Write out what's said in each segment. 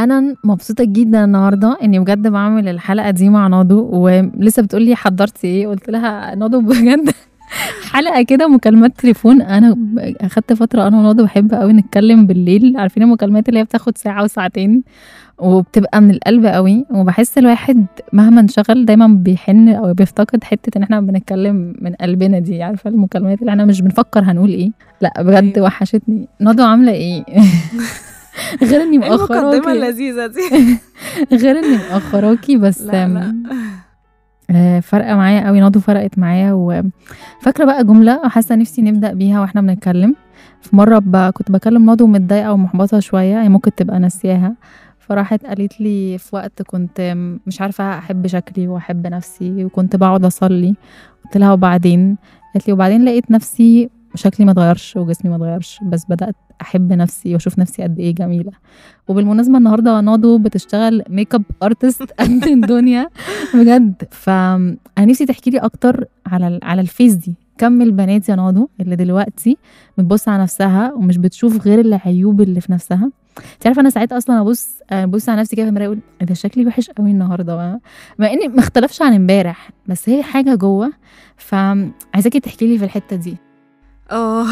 انا مبسوطه جدا النهارده اني بجد بعمل الحلقه دي مع نادو ولسه بتقولي حضرتي ايه قلت لها نادو بجد حلقه كده مكالمات تليفون انا اخدت فتره انا ونادو بحب قوي نتكلم بالليل عارفين المكالمات اللي هي بتاخد ساعه وساعتين وبتبقى من القلب قوي وبحس الواحد مهما انشغل دايما بيحن او بيفتقد حته ان احنا بنتكلم من قلبنا دي عارفه المكالمات اللي احنا مش بنفكر هنقول ايه لا بجد أيوة. وحشتني نادو عامله ايه غير اني إيه المقدمة مأخراكي اللذيذة دي غير اني مأخراكي بس لا لا آه، فارقه معايا قوي نادو فرقت معايا وفاكره بقى جمله حاسه نفسي نبدا بيها واحنا بنتكلم في مره ب... كنت بكلم نادو متضايقه ومحبطه شويه هي ممكن تبقى ناسياها فراحت قالت لي في وقت كنت مش عارفه احب شكلي واحب نفسي وكنت بقعد اصلي قلت لها وبعدين قالت لي وبعدين لقيت نفسي شكلي ما اتغيرش وجسمي ما اتغيرش بس بدات احب نفسي واشوف نفسي قد ايه جميله وبالمناسبه النهارده نادو بتشتغل ميك اب ارتست قد الدنيا بجد فانا نفسي تحكي لي اكتر على ال- على الفيس دي كم البنات يا نادو اللي دلوقتي بتبص على نفسها ومش بتشوف غير العيوب اللي في نفسها انت عارفه انا ساعات اصلا ابص ابص على نفسي كده في المرايه اقول إيه ده شكلي وحش قوي النهارده مع اني ما اختلفش عن امبارح بس هي حاجه جوه فعايزاكي تحكي لي في الحته دي اه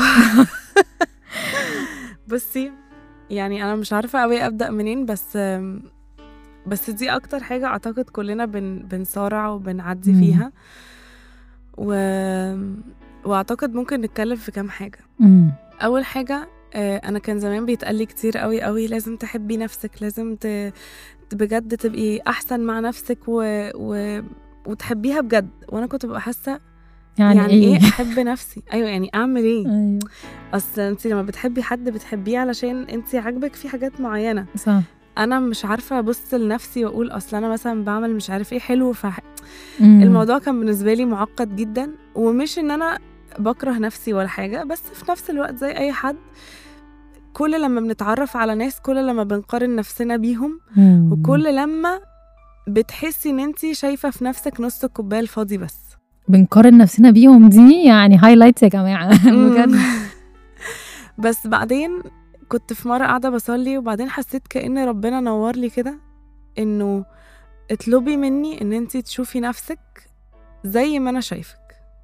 بصي يعني انا مش عارفه قوي ابدا منين بس بس دي اكتر حاجه اعتقد كلنا بن بنصارع وبنعدي مم. فيها و واعتقد ممكن نتكلم في كام حاجه امم اول حاجه آه، انا كان زمان بيتقال لي كتير قوي قوي لازم تحبي نفسك لازم ت... ت- بجد تبقي احسن مع نفسك و... و... وتحبيها بجد وانا كنت ببقى حاسه يعني, يعني ايه احب نفسي ايوه يعني اعمل ايه ايوه اصل انت لما بتحبي حد بتحبيه علشان انت عاجبك في حاجات معينه صح انا مش عارفه ابص لنفسي واقول اصل انا مثلا بعمل مش عارف ايه حلو مم. فالموضوع كان بالنسبه لي معقد جدا ومش ان انا بكره نفسي ولا حاجه بس في نفس الوقت زي اي حد كل لما بنتعرف على ناس كل لما بنقارن نفسنا بيهم مم. وكل لما بتحسي ان انت شايفه في نفسك نص الكوبايه الفاضي بس بنقارن نفسنا بيهم دي يعني هايلايتس يا جماعه بجد بس بعدين كنت في مرة قاعدة بصلي وبعدين حسيت كأن ربنا نور لي كده إنه اطلبي مني إن انتي تشوفي نفسك زي ما أنا شايفك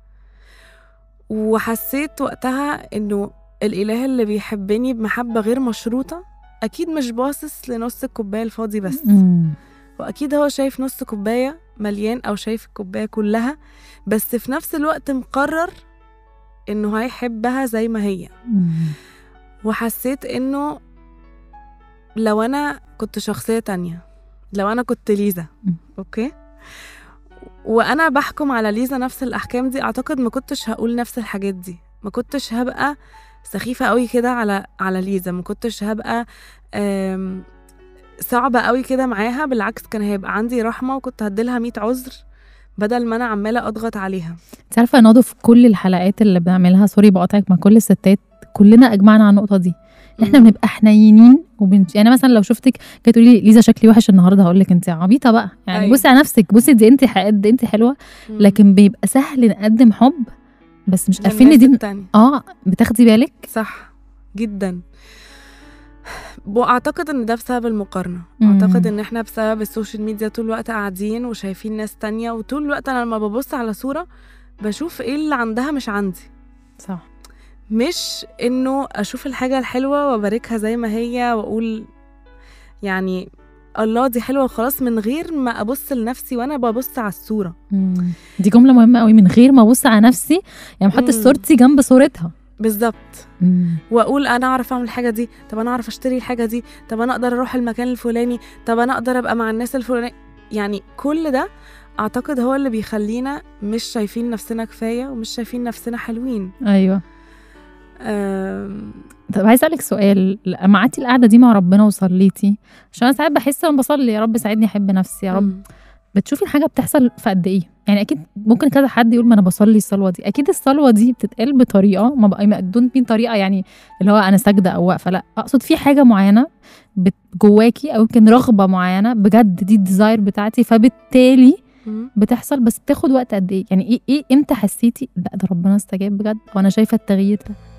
وحسيت وقتها إنه الإله اللي بيحبني بمحبة غير مشروطة أكيد مش باصص لنص الكوباية الفاضي بس مم. وأكيد هو شايف نص كوباية مليان أو شايف الكوباية كلها بس في نفس الوقت مقرر إنه هيحبها زي ما هي مم. وحسيت انه لو انا كنت شخصية تانية لو انا كنت ليزا مم. اوكي وانا بحكم على ليزا نفس الاحكام دي اعتقد ما كنتش هقول نفس الحاجات دي ما كنتش هبقى سخيفة قوي كده على على ليزا ما كنتش هبقى آم، صعبة قوي كده معاها بالعكس كان هيبقى عندي رحمة وكنت هديلها 100 عذر بدل ما انا عمالة اضغط عليها انت عارفه يا نادو في كل الحلقات اللي بنعملها سوري بقاطعك مع كل الستات كلنا اجمعنا على النقطه دي احنا مم. بنبقى حنينين وبن... يعني مثلا لو شفتك جايه تقولي لي ليزا شكلي وحش النهارده هقول لك انت عبيطه بقى يعني أيوة. بصي على نفسك بصي دي انت قد انت حلوه مم. لكن بيبقى سهل نقدم حب بس مش عارفين ان للناس دي التانية. اه بتاخدي بالك صح جدا واعتقد ان ده بسبب المقارنه مم. اعتقد ان احنا بسبب السوشيال ميديا طول الوقت قاعدين وشايفين ناس تانية وطول الوقت انا لما ببص على صوره بشوف ايه اللي عندها مش عندي صح مش انه اشوف الحاجه الحلوه واباركها زي ما هي واقول يعني الله دي حلوه وخلاص من غير ما ابص لنفسي وانا ببص على الصوره دي جمله مهمه قوي من غير ما ابص على نفسي يعني بحط مم. صورتي جنب صورتها بالظبط واقول انا اعرف اعمل الحاجه دي طب انا اعرف اشتري الحاجه دي طب انا اقدر اروح المكان الفلاني طب انا اقدر ابقى مع الناس الفلانيه يعني كل ده اعتقد هو اللي بيخلينا مش شايفين نفسنا كفايه ومش شايفين نفسنا حلوين ايوه أم، طب عايز اسالك سؤال لما قعدتي القعده دي مع ربنا وصليتي عشان انا ساعات بحس وانا بصلي يا رب ساعدني احب نفسي يا رب مم. بتشوفي الحاجه بتحصل في قد ايه يعني اكيد ممكن كذا حد يقول ما انا بصلي الصلوه دي اكيد الصلوه دي بتتقال بطريقه ما بقى مقدون بين طريقه يعني اللي هو انا ساجده او واقفه لا اقصد في حاجه معينه بت- جواكي او يمكن رغبه معينه بجد دي الديزاير بتاعتي فبالتالي مم. بتحصل بس بتاخد وقت قد ايه يعني ايه ايه امتى حسيتي لا ده ربنا استجاب بجد وانا شايفه التغيير ده